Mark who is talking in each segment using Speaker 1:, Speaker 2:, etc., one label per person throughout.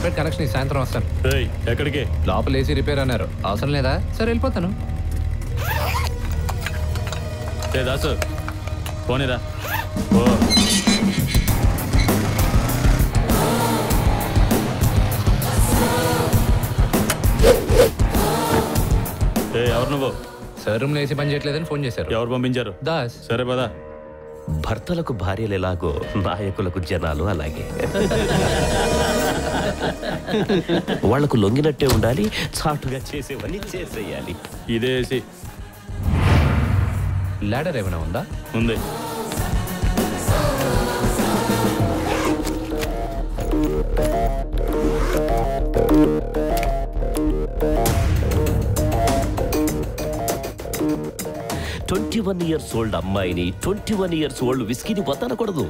Speaker 1: Separate connection ఈ సాయంత్రం వస్తాను
Speaker 2: ఏయ్ ఎక్కడికి
Speaker 1: లోపల ఏసీ రిపేర్ అన్నారు అవసరం లేదా సరే వెళ్ళిపోతాను
Speaker 2: ఏ దాసు పోనీరా ఓ ఏ ఎవరు నువ్వు
Speaker 1: సార్ రూమ్లో ఏసీ పని చేయట్లేదని ఫోన్ చేశారు
Speaker 2: ఎవరు పంపించారు
Speaker 1: దాస్
Speaker 2: సరే పదా
Speaker 3: భర్తలకు భార్యలు ఎలాగో నాయకులకు జనాలు అలాగే వాళ్లకు లొంగినట్టే ఉండాలి చాటుగా చేసేవన్నీ చేసేయాలి
Speaker 2: ఇదే ఏసీ
Speaker 1: లాడర్ ఏమైనా ఉందా
Speaker 2: ఉంది
Speaker 3: ట్వంటీ వన్ ఇయర్స్ ఓల్డ్ అమ్మాయిని ట్వంటీ వన్ ఇయర్స్ ఓల్డ్ విస్కీని వదలకూడదు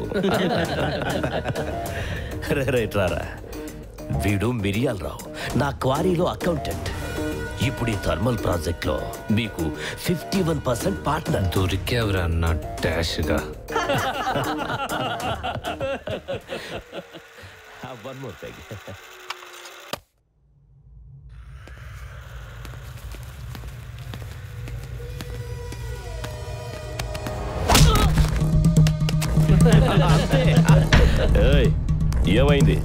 Speaker 3: రే, రైట్ రారా వీడు మిరియాల్ రావు నా క్వారీలో అకౌంటెంట్ ఇప్పుడు ఈ థర్మల్ ప్రాజెక్ట్ లో మీకు ఫిఫ్టీ వన్ పర్సెంట్ పార్ట్నర్
Speaker 1: దొరికేవరా అన్న డాష్గా
Speaker 3: వన్ మోర్ థింగ్ ఏయ్, ఏమైంది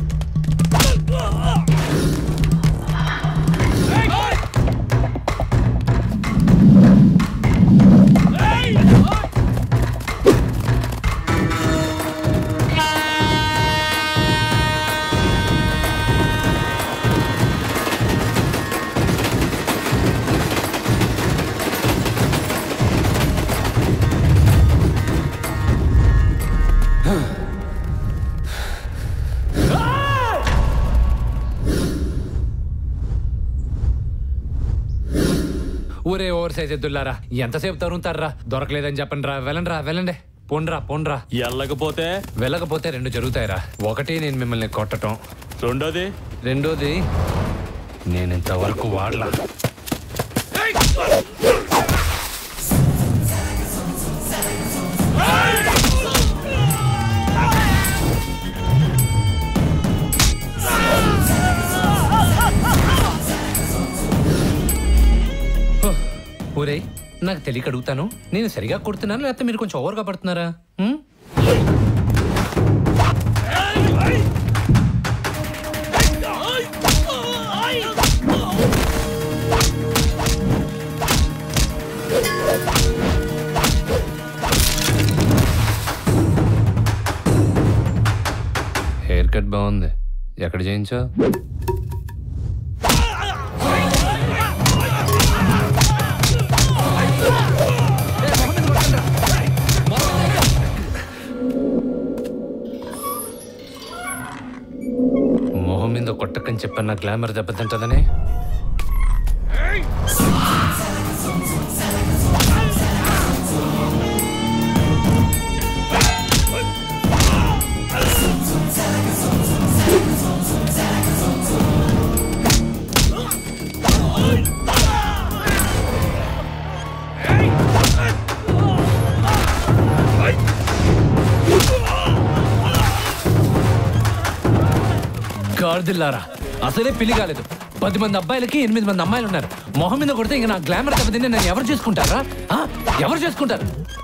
Speaker 1: ఊరే ఓవర్ సైజ్ ఎద్దులారా ఎంతసేపు తరుముతారా దొరకలేదని చెప్పండి రా వెళ్ళండి రా వెళ్ళండి పోండ్రా పోండ్రా
Speaker 2: వెళ్ళకపోతే
Speaker 1: వెళ్ళకపోతే రెండు జరుగుతాయిరా ఒకటి నేను మిమ్మల్ని కొట్టటం
Speaker 2: రెండోది
Speaker 1: రెండోది నేను ఇంతవరకు వాడలా ఊరే నాకు తెలియక అడుగుతాను నేను సరిగా కొడుతున్నాను లేకపోతే మీరు కొంచెం ఓవర్గా పడుతున్నారా హ్మ్? హెయిర్ కట్ బాగుంది ఎక్కడ చేయించావు మొహం మీద కొట్టకని చెప్పాను నా గ్లామర్ దెబ్బతింటదని గాడిదిల్లారా అసలే పెళ్లి కాలేదు పది మంది అబ్బాయిలకి ఎనిమిది మంది అమ్మాయిలు ఉన్నారు మొహం మీద కొడితే ఇంకా నా గ్లామర్ దెబ్బతిని నన్ను ఎవరు చేసుకుంటారా ఆ? ఎవరు చేసుకుంటారు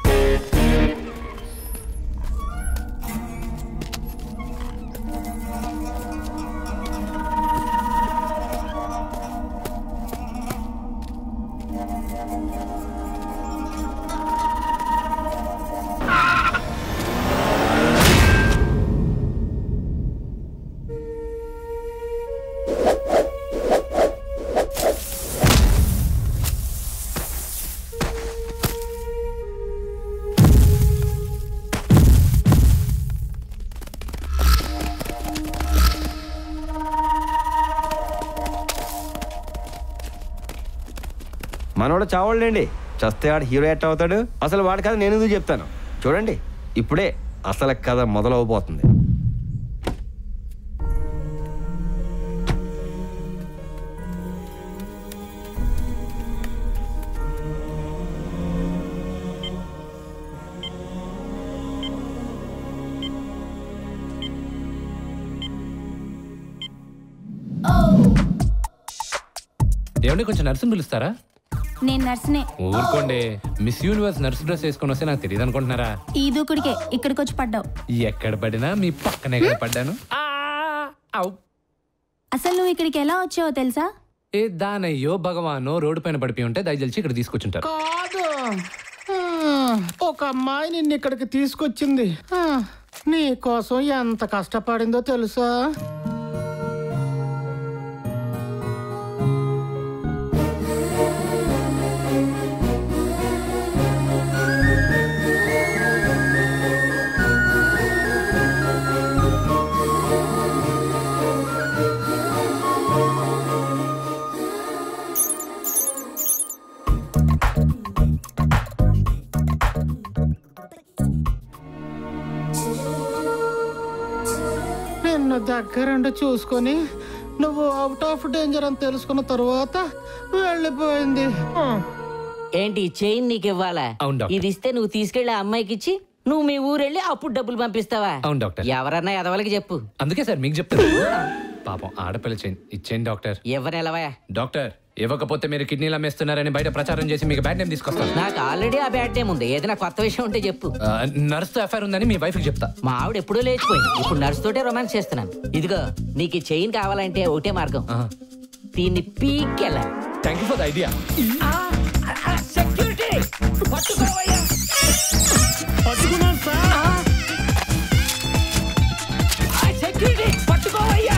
Speaker 4: మనోడు చావాళ్ళండి చస్తే వాడు హీరో ఎట్ అవుతాడు అసలు వాడి కథ నేను ఎందుకు చెప్తాను చూడండి ఇప్పుడే అసలు కథ మొదలవబోతుంది
Speaker 1: ఏమండి కొంచెం నర్సుని పిలుస్తారా
Speaker 5: నేను నర్సునే
Speaker 1: ఊరుకోండి మిస్ యూనివర్స్ నర్స్ డ్రెస్ వేసుకొని వస్తే నాకు తెలియదు అనుకుంటున్నారా
Speaker 5: ఈ దూకుడికే ఇక్కడికి వచ్చి పడ్డావు
Speaker 1: ఎక్కడ పడినా మీ పక్కనే కదా పడ్డాను ఆ! ఔ!
Speaker 5: అసలు నువ్వు ఇక్కడికి ఎలా వచ్చావో తెలుసా
Speaker 1: ఏ దానయ్యో భగవానో రోడ్డు పైన పడిపోయి ఉంటే దయచేసి ఇక్కడ తీసుకొచ్చుంటారు
Speaker 6: కాదు ఆ, ఒక అమ్మాయి నిన్ను ఇక్కడికి తీసుకొచ్చింది ఆ, నీ కోసం ఎంత కష్టపడిందో తెలుసా నిన్ను దగ్గరుండి చూసుకొని నువ్వు అవుట్ ఆఫ్ డేంజర్ అని తెలుసుకున్న తర్వాత వెళ్ళిపోయింది ఆ.
Speaker 7: ఏంటి చైన్ నీకు ఇవ్వాలా
Speaker 1: అవును, డాక్టర్.
Speaker 7: ఇది ఇస్తే నువ్వు తీసుకెళ్లి ఆ అమ్మాయికి ఇచ్చి నువ్వు మీ ఊరెళ్ళి అప్పుడు డబ్బులు పంపిస్తావా
Speaker 1: అవును, డాక్టర్.
Speaker 7: ఎవరన్నా ఎదవలకి చెప్పు
Speaker 1: అందుకే సార్ మీకు చెప్తాను పాపం ఆడపిల్ల చేయండి ఇచ్చేయండి డాక్టర్
Speaker 7: ఎవరు ఎలవా
Speaker 1: డాక్టర్ ఇవ్వకపోతే మీరు కిడ్నీలు అమ్మేస్తున్నారని బయట ప్రచారం చేసి మీకు బ్యాడ్ నేమ్ తీసుకొస్తాను
Speaker 7: నాకు ఆల్రెడీ ఆ బ్యాడ్ టైం ఉంది ఏదైనా కొత్త విషయం ఉంటే చెప్పు
Speaker 1: ఆ, నర్స్తో ఎఫ్ఐఆర్ ఉందని మీ వైఫ్కి చెప్తా
Speaker 7: మా ఆవిడ ఎప్పుడూ లేచిపోయింది ఇప్పుడు నర్స్ తోటే రొమాన్స్ చేస్తున్నాను ఇదిగో నీకు ఈ చైన్ కావాలంటే ఒకటే మార్గం దీన్ని పీకెళ్ళాలి
Speaker 1: thank you for the idea
Speaker 7: security పట్టుకోవయ్యా
Speaker 6: పట్టుకున్నాను సార్
Speaker 7: సెక్యూరిటీ పట్టుకోవయ్యా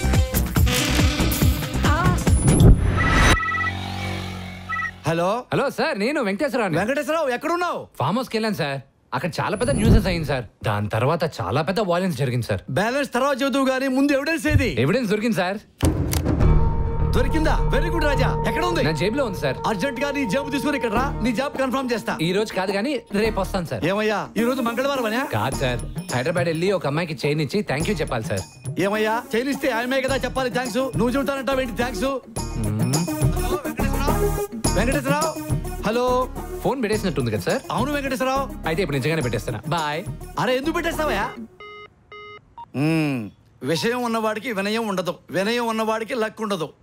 Speaker 8: హలో
Speaker 1: హలో సార్ నేను వెంకటేశ్వరరావు
Speaker 8: వెంకటేశ్వరరావు ఎక్కడున్నావు
Speaker 1: ఫామ్ హౌస్కి వెళ్ళాను సార్ అక్కడ చాలా పెద్ద న్యూసెస్ అయింది సార్ దాని తర్వాత చాలా పెద్ద వాయిలెన్స్ జరిగింది సార్
Speaker 8: బ్యాలెన్స్ తర్వాత చదువు గానీ ముందు ఎవిడెన్స్ ఏది
Speaker 1: ఎవిడెన్స్ దొరికింది సార్
Speaker 8: దొరికిందా వెరీ గుడ్ రాజా ఎక్కడ ఉంది
Speaker 1: నా జేబులో ఉంది సార్
Speaker 8: అర్జెంట్ గా నీ జాబ్ తీసుకుని ఇక్కడ రా నీ జాబ్ కన్ఫర్మ్ చేస్తా
Speaker 1: ఈ రోజు కాదు కానీ రేపు వస్తాను సార్
Speaker 8: ఏమయ్యా ఈ రోజు మంగళవారం అనే
Speaker 1: కాదు సార్ హైదరాబాద్ వెళ్ళి ఒక అమ్మాయికి చైన్ ఇచ్చి థ్యాంక్ యూ చెప్పాలి సార్
Speaker 8: ఏమయ్యా చైనిస్తే ఆయమే కదా చెప్పాలి థ్యాంక్స్ నువ్వు చెబుతానంటావు ఏంటి థ్యాంక్స్ వెంకటేశ్వరరావు హలో
Speaker 1: ఫోన్ పెట్టేసినట్టుంది కదా సార్
Speaker 8: అవును వెంకటేశ్వరరావు
Speaker 1: అయితే ఇప్పుడు నిజంగానే పెట్టేస్తాను బాయ్
Speaker 8: అరే ఎందుకు పెట్టేస్తావయ్యా మ్మ్. విషయం ఉన్నవాడికి వినయం ఉండదు వినయం ఉన్నవాడికి లక్ ఉండదు